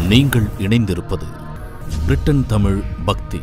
நீங்கள் இணைந்திருப்பது பிரிட்டன் தமிழ் பக்தி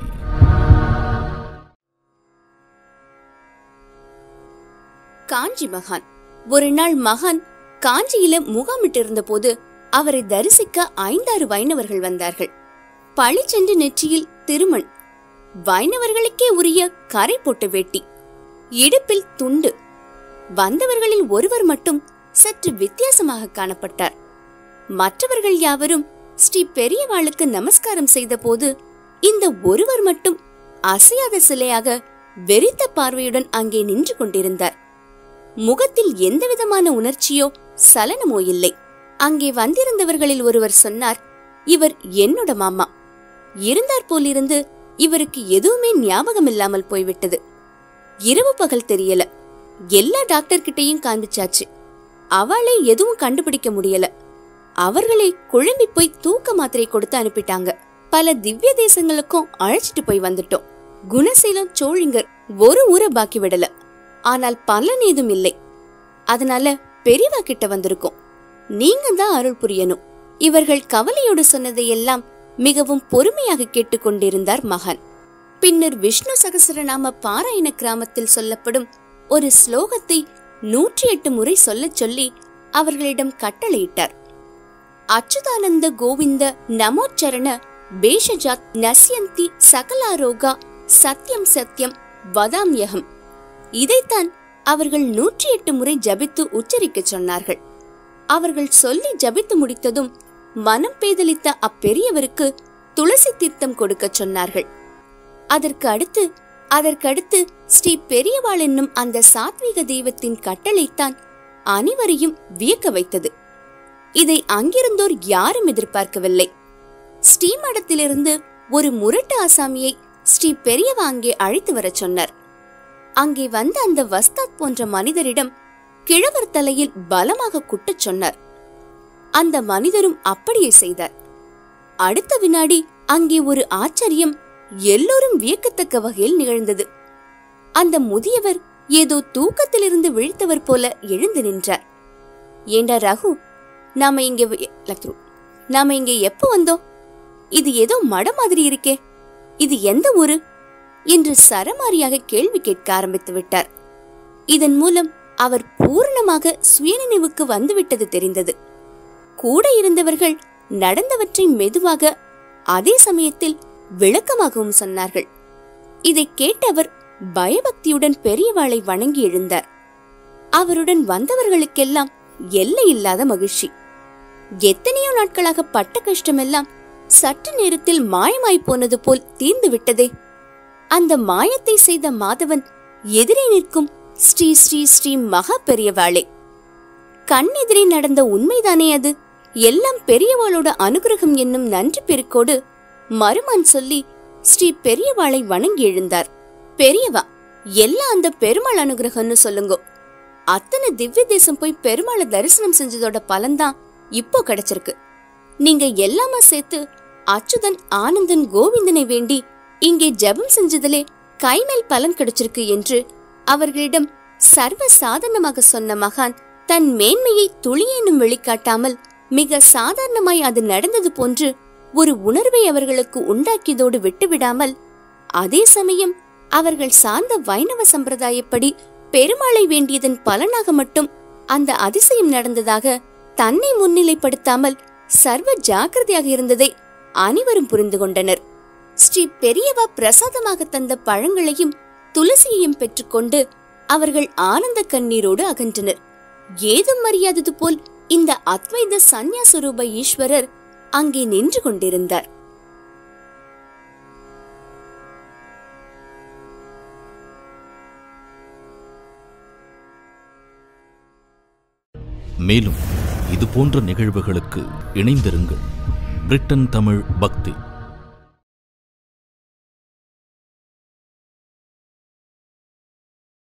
காஞ்சி மகான் ஒரு நாள் மகான் காஞ்சியில முகாமிட்டிருந்த போது அவரை தரிசிக்க ஐந்தாறு வைணவர்கள் வந்தார்கள் பளிச்சென்று நெற்றியில் திருமண் வைணவர்களுக்கே உரிய கரை போட்ட வேட்டி இடுப்பில் துண்டு வந்தவர்களில் ஒருவர் மட்டும் சற்று வித்தியாசமாக காணப்பட்டார் மற்றவர்கள் யாவரும் ஸ்ரீ பெரியவாளுக்கு நமஸ்காரம் செய்தபோது இந்த ஒருவர் மட்டும் அசையாத சிலையாக வெறித்த பார்வையுடன் அங்கே நின்று கொண்டிருந்தார் முகத்தில் எந்தவிதமான உணர்ச்சியோ சலனமோ இல்லை அங்கே வந்திருந்தவர்களில் ஒருவர் சொன்னார் இவர் என்னோட மாமா இருந்தார் போலிருந்து இவருக்கு எதுவுமே ஞாபகம் இல்லாமல் போய்விட்டது இரவு பகல் தெரியல எல்லா டாக்டர் கிட்டயும் காண்பிச்சாச்சு அவளே எதுவும் கண்டுபிடிக்க முடியல அவர்களே குழம்பி போய் தூக்க மாத்திரை கொடுத்து அனுப்பிட்டாங்க பல திவ்ய தேசங்களுக்கும் அழைச்சிட்டு போய் வந்துட்டோம் குணசீலம் சோழிங்கர் ஒரு ஊரை பாக்கி விடல ஆனால் பலன் ஏதும் இல்லை அதனால பெரியவா கிட்ட வந்திருக்கோம் நீங்க தான் அருள் புரியணும் இவர்கள் கவலையோடு சொன்னதையெல்லாம் மிகவும் பொறுமையாக கேட்டுக்கொண்டிருந்தார் மகன் பின்னர் விஷ்ணு சகசரநாம பாராயண கிராமத்தில் சொல்லப்படும் ஒரு ஸ்லோகத்தை நூற்றி எட்டு முறை சொல்லச் சொல்லி அவர்களிடம் கட்டளையிட்டார் அச்சுதானந்த கோவிந்த நமோச்சரண பேஷஜாத் நஸ்யந்தி சகலாரோகா சத்யம் சத்யம் வதாம்யகம் இதைத்தான் அவர்கள் நூற்றி எட்டு முறை ஜபித்து உச்சரிக்கச் சொன்னார்கள் அவர்கள் சொல்லி ஜபித்து முடித்ததும் மனம் பேதலித்த அப்பெரியவருக்கு துளசி தீர்த்தம் கொடுக்கச் சொன்னார்கள் அதற்கு அடுத்து அதற்கடுத்து ஸ்ரீ பெரியவாள் என்னும் அந்த சாத்வீக தெய்வத்தின் கட்டளைத்தான் அனைவரையும் வியக்க வைத்தது இதை அங்கிருந்தோர் யாரும் எதிர்பார்க்கவில்லை ஸ்ரீமடத்திலிருந்து ஒரு முரட்டு ஆசாமியை ஸ்ரீ பெரியவா அங்கே அழைத்து வரச் சொன்னார் அங்கே வந்த அந்த வஸ்தாத் போன்ற மனிதரிடம் கிழவர் தலையில் பலமாக குட்டச் சொன்னார் அந்த மனிதரும் அப்படியே செய்தார் அடுத்த வினாடி அங்கே ஒரு ஆச்சரியம் எல்லோரும் வியக்கத்தக்க வகையில் நிகழ்ந்தது அந்த முதியவர் ஏதோ தூக்கத்திலிருந்து விழித்தவர் போல எழுந்து நின்றார் ஏண்டா ரகு நாம இங்க வி- லக்ரு, நாம இங்க எப்ப வந்தோம் இது ஏதோ மட மாதிரி இருக்கே இது எந்த ஊரு என்று சரமாரியாக கேள்வி கேட்க ஆரம்பித்து விட்டார் இதன் மூலம் அவர் பூரணமாக சுயநினைவுக்கு வந்துவிட்டது தெரிந்தது கூட இருந்தவர்கள் நடந்தவற்றை மெதுவாக அதே சமயத்தில் விளக்கமாகவும் சொன்னார்கள் இதை கேட்டவர் பயபக்தியுடன் பெரியவாளை வணங்கி எழுந்தார் அவருடன் வந்தவர்களுக்கெல்லாம் எல்லையில்லாத மகிழ்ச்சி எத்தனையோ நாட்களாக பட்ட கஷ்டமெல்லாம் சற்று நேரத்தில் மாயமாய் போனது போல் தீர்ந்து விட்டதே அந்த மாயத்தை செய்த மாதவன் எதிரே நிற்கும் ஸ்ரீ ஸ்ரீ ஸ்ரீ மகா பெரியவாளே கண்ணெதிரே நடந்த உண்மைதானே அது எல்லாம் பெரியவாளோட அனுகிரகம் என்னும் நன்றி பெருக்கோடு மருமான் சொல்லி ஸ்ரீ பெரியவாளை வணங்கி எழுந்தார் பெரியவா எல்லாம் அந்த பெருமாள் அனுகிரகம்னு சொல்லுங்கோ அத்தனை திவ்ய தேசம் போய் பெருமாளை தரிசனம் செஞ்சதோட பலன்தான் இப்போ கிடைச்சிருக்கு நீங்க எல்லாமா சேர்த்து அச்சுதன் ஆனந்தன் கோவிந்தனை வேண்டி இங்கே ஜெபம் செஞ்சதிலே கைமேல் பலன் கிடைச்சிருக்கு என்று அவர்களிடம் சர்வ சாதாரணமாக சொன்ன மகான் தன் மேன்மையை துளியேனும் வெளிக்காட்டாமல் மிக சாதாரணமாய் அது நடந்தது போன்று ஒரு உணர்வை அவர்களுக்கு உண்டாக்கியதோடு விட்டுவிடாமல் அதே சமயம் அவர்கள் சார்ந்த வைணவ சம்பிரதாயப்படி பெருமாளை வேண்டியதன் பலனாக மட்டும் அந்த அதிசயம் நடந்ததாக தன்னை முன்னிலைப்படுத்தாமல் சர்வ ஜாக்கிரதையாக இருந்ததை அனைவரும் புரிந்து கொண்டனர் ஸ்ரீ பெரியவா பிரசாதமாக தந்த பழங்களையும் துளசியையும் பெற்றுக்கொண்டு அவர்கள் ஆனந்த கண்ணீரோடு அகன்றனர் ஏதும் அறியாதது போல் இந்த அத்வைத சந்நியாசரூப ஈஸ்வரர் அங்கே நின்று கொண்டிருந்தார் மேலும் இது போன்ற நிகழ்வுகளுக்கு இணைந்திருங்கள் பிரிட்டன் தமிழ் பக்தி